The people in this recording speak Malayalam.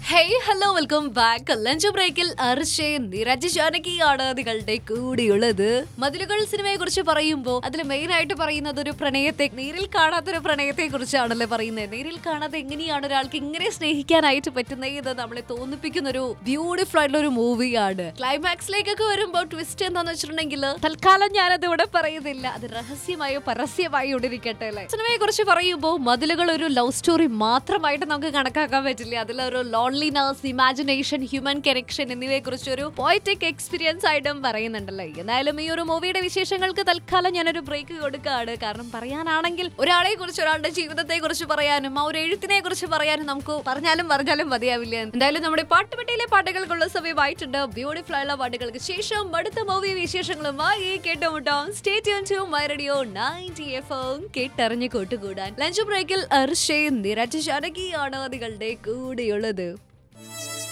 hey hello welcome back lunch ബ്രേക്കിൽ അർഷയും നിരജ് ജാനകിയാണ് നിങ്ങളുടെ കൂടിയുള്ളത് മതിലുകൾ സിനിമയെ കുറിച്ച് പറയുമ്പോൾ അതിൽ മെയിൻ ആയിട്ട് പറയുന്നത് ഒരു പ്രണയത്തെ നേരിൽ കാണാത്തൊരു പ്രണയത്തെ കുറിച്ചാണല്ലേ പറയുന്നത് നേരിൽ കാണാതെ എങ്ങനെയാണ് ഒരാൾക്ക് ഇങ്ങനെ സ്നേഹിക്കാനായിട്ട് പറ്റുന്നത് ഇത് നമ്മളെ തോന്നിപ്പിക്കുന്ന ഒരു ബ്യൂട്ടിഫുൾ ആയിട്ടുള്ള ഒരു മൂവിയാണ് ക്ലൈമാക്സിലേക്കൊക്കെ വരുമ്പോൾ ട്വിസ്റ്റ് എന്താന്ന് വെച്ചിട്ടുണ്ടെങ്കിൽ തൽക്കാലം ഞാനത് ഇവിടെ പറയുന്നില്ല അത് രഹസ്യമായോ പരസ്യമായോ ഇരിക്കട്ടെ അല്ലേ സിനിമയെ കുറിച്ച് പറയുമ്പോൾ മതിലുകൾ ഒരു ലവ് സ്റ്റോറി മാത്രമായിട്ട് നമുക്ക് കണക്കാക്കാൻ പറ്റില്ല അതിലൊരു ലോൺലിനെസ് ഇമാജിനേഷൻ ഹ്യൂമൻ കണക്ഷൻ എന്നിവയെ കുറിച്ച് ഒരു പോയറ്റിക് എക്സ്പീരിയൻസ് ആയിട്ടും പറയുന്നുണ്ടല്ലേ എന്നാലും ഈ ഒരു മൂവിയുടെ വിശേഷങ്ങൾക്ക് തൽക്കാലം ഞാനൊരു ബ്രേക്ക് കൊടുക്കുകയാണ് കാരണം പറയാനാണെങ്കിൽ ഒരാളെ കുറിച്ച് ഒരാളുടെ ജീവിതത്തെ കുറിച്ച് പറയാനും ആ ഒരു എഴുത്തിനെ കുറിച്ച് പറയാനും നമുക്ക് പറഞ്ഞാലും പറഞ്ഞാലും മതിയാവില്ല എന്തായാലും നമ്മുടെ പാട്ടുപെട്ടിയിലെ പാട്ടുകൾക്കുള്ള സമയമായിട്ടുണ്ട് ബ്യൂട്ടിഫുൾ ആയുള്ള പാട്ടുകൾക്ക് ശേഷം അടുത്ത മൂവി വിശേഷങ്ങളുമായി കേട്ടുമുട്ടാം stay tune to my radio ninety F കേട്ടറിഞ്ഞ് കൂട്ടുകൂടാൻ ലഞ്ച് ബ്രേക്കിൽ അർഷയും നിരജ് ജാനകിയാണ് നിങ്ങളുടെ കൂടെയുള്ളത്